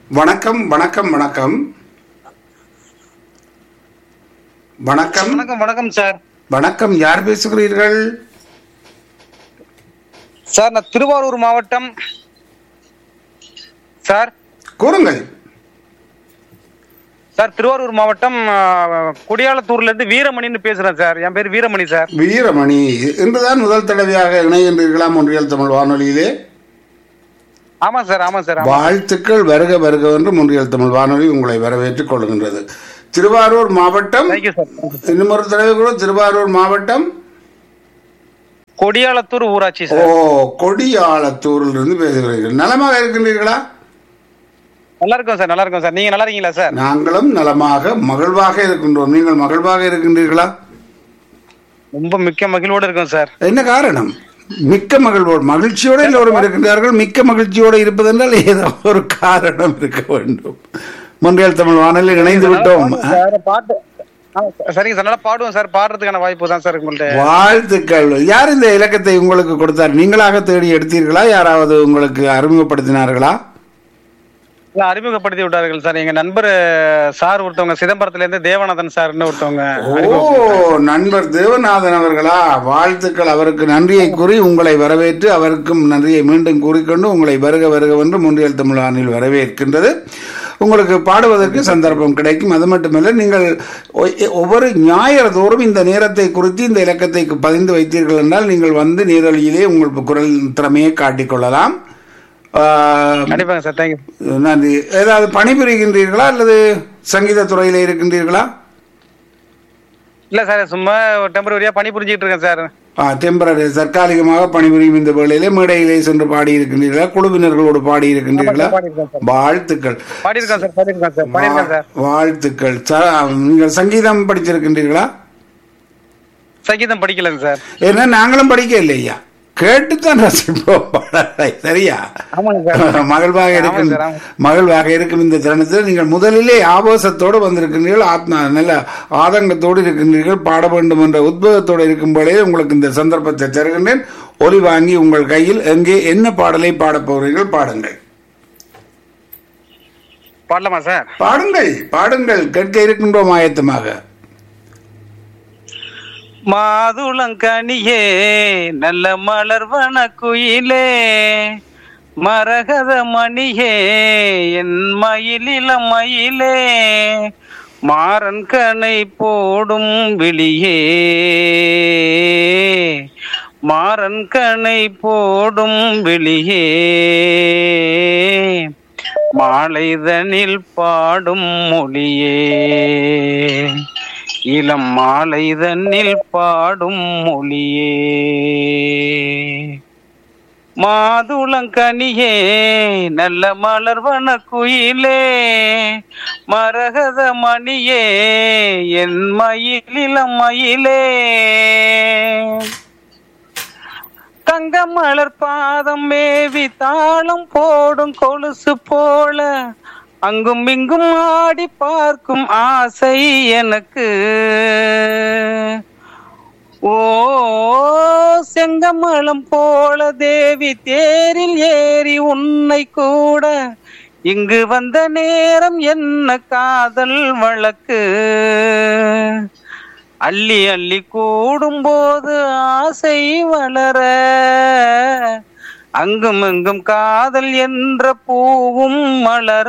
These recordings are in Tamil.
வணக்கம் வணக்கம் வணக்கம் வணக்கம் வணக்கம் வணக்கம் சார் வணக்கம் யார் பேசுகிறீர்கள் சார் நான் திருவாரூர் மாவட்டம் சார் கூறுங்கள் சார் திருவாரூர் மாவட்டம் ஆ, குடியாலத்தூர்ல இருந்து வீரமணின்னு பேசுறேன் சார் என் பேர் வீரமணி சார் வீரமணி இன்றுதான் முதல் தடவையாக இணைகின்றீர்களா ஒன்றியல் தமிழ் வானொலியிலே ஆமா சார் ஆமா சார் ஆமா. வாழ்த்துக்கள் வருக வருக என்று ஒன்றியல் தமிழ் வானொலி உங்களை வரவேற்றுக் கொள்கின்றது திருவாரூர் மாவட்டம் Thank you சார் இன்னும் ஒரு தடவை கூட திருவாரூர் மாவட்டம் கொடியாலத்தூர் ஊராட்சி ஓ சார் கொடியாளத்தூரில் இருந்து பேசுகிறீர்கள் நலமாக இருக்கின்றீர்களா நல்லா இருக்கும் சார் நல்லா இருக்கும் சார் நீங்க நல்லா இருக்கீங்களா சார் நாங்களும் நலமாக மகிழ்வாக இருக்கின்றோம் நீங்கள் மகிழ்வாக இருக்கின்றீர்களா ரொம்ப மிக்க மகிழ்வோடு இருக்கும் சார் என்ன காரணம் மிக்க மகிழ்வோடு மகிழ்ச்சியோடு எல்லோரும் இருக்கின்றார்கள் மிக்க மகிழ்ச்சியோடு இருப்பதென்றால் ஏதோ ஒரு காரணம் இருக்க வேண்டும் முன்றியல் தமிழ் வானொலி இணைந்து விட்டோம் சார் பாட்டு ஆ, சரிங்க சார் நல்லா பாடுவோம் சார் பாடுறதுக்கான வாய்ப்பு தான் சார் உங்கள்ட்ட வாழ்த்துக்கள் யார் இந்த இலக்கத்தை உங்களுக்கு கொடுத்தார் நீங்களாக தேடி எடுத்தீர்களா யாராவது உங்களுக்கு அறிமுகப்படுத்தினார்களா இல்ல, அறிமுகப்படுத்தி விட்டார்கள் சார் எங்க நண்பர் சார் ஒருத்தவங்க சிதம்பரத்துல இருந்து தேவநாதன் சார்னு ஒருத்தவங்க ஓ நண்பர் தேவநாதன் அவர்களா வாழ்த்துக்கள் அவருக்கு நன்றியை கூறி உங்களை வரவேற்று அவருக்கும் நன்றியை மீண்டும் கூறிக்கொண்டு உங்களை வருக வருகவென்று முன்றியல் தமிழ் வானில் வரவேற்கின்றது உங்களுக்கு பாடுவதற்கு சந்தர்ப்பம் கிடைக்கும் அது மட்டுமல்ல நீங்கள் ஒ- ஒவ்வொரு ஞாயிறு தோறும் இந்த நேரத்தை குறித்து இந்த இலக்கத்தை பதிந்து வைத்தீர்கள் என்றால் நீங்கள் வந்து நேரலியிலே உங்கள் குரல் திறமையை காட்டிக்கொள்ளலாம் ஆஹ், கண்டிப்பாங்க சார் தேங்க்யூ நன்றி ஏதாவது பணிபுரிகின்றீர்களா அல்லது சங்கீத துறையில இருக்கின்றீர்களா இல்ல சார் சும்மா டெம்பரரியா பணி புரிஞ்சுட்டு இருக்கேன் சார் டெம்பரரி தற்காலிகமாக பணிபுரியும் இந்த வேளையிலே மேடையிலே சென்று பாடி இருக்கின்றீர்களா குழுவினர்களோடு பாடி இருக்கின்றீர்களா பாடியிருக்கேன் சார் வாழ்த்துக்கள் பாடியிருக்கேன் சார் பாடியிருக்கேன் சார் பாடியிருக்கேன் சார் வாழ்த்துக்கள் ச- நீங்கள் சங்கீதம் படிச்சிருக்கின்றீர்களா சங்கீதம் படிக்கலங்க சார் ஏன்னா நாங்களும் படிக்க இல்லையா கேட்டுத்தான் ரசிப்போம் பாடலை. சரியா ஆமாங்க சார் மகிழ்வாக இருக்கும் ஆமாம் சார், ஆமாம். மகிழ்வாக இருக்கும் இந்த தருணத்தில் நீங்கள் முதலிலே ஆபாசத்தோடு வந்திருக்கின்றீர்கள் ஆத்மா நல்ல ஆதங்கத்தோடு இருக்கின்றீர்கள் பாட வேண்டும் என்ற உத்வேகத்தோடு இருக்கும் பொழுதே உங்களுக்கு இந்த சந்தர்ப்பத்தை தருகின்றேன் ஒலி வாங்கி உங்கள் கையில் எங்கே என்ன பாடலை பாடப் போகிறீர்கள் பாடுங்கள் பாடலாமா சார் பாடுங்கள் பாடுங்கள் கேட்க இருக்கின்றோம் ஆயத்தமாக மாதுளங்கனியே நல்ல மலர்வன குயிலே மரகத மணியே என் மயிலில மயிலே மாறன் கனை போடும் விழியே மாறன் கனை போடும் விழியே மாலைதனில் பாடும் மொழியே இளம் மாலைதனில் பாடும் மொழியே மாதுளங்கனியே நல்ல மலர்வன குயிலே மரகத மணியே என் மயிலிளம் மயிலே தங்க மலர் பாதம் மேவி தாளம் போடும் கொலுசு போல அங்கும் இங்கும் ஆடி பார்க்கும் ஆசை எனக்கு ஓ செங்கமலம் போல தேவி தேரில் ஏறி உன்னை கூட இங்கு வந்த நேரம் என்ன காதல் வழக்கு அள்ளி அள்ளி கூடும்போது ஆசை வளர அங்கும் இங்கும் காதல் என்ற பூவும் மலர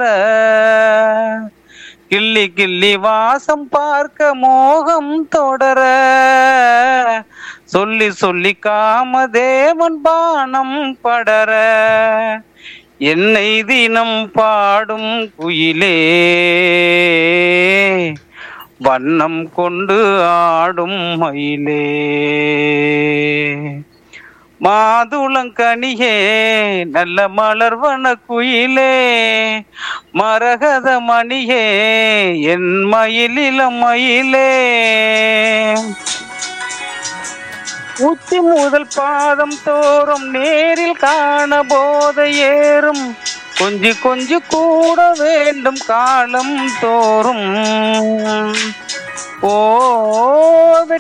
கிள்ளி கிள்ளி வாசம் பார்க்க மோகம் தொடர சொல்லி சொல்லி காமதேவன் பானம் படர என்னை தினம் பாடும் குயிலே வண்ணம் கொண்டு ஆடும் மயிலே மாதுளங்கனியே நல்ல மலர்வன குயிலே மரகத மணியே என் மயிலில மயிலே உச்சி முதல் பாதம் தோறும் நேரில் காண போத ஏறும் கொஞ்சி கொஞ்சி கூட வேண்டும் காலம் தோறும் ஓ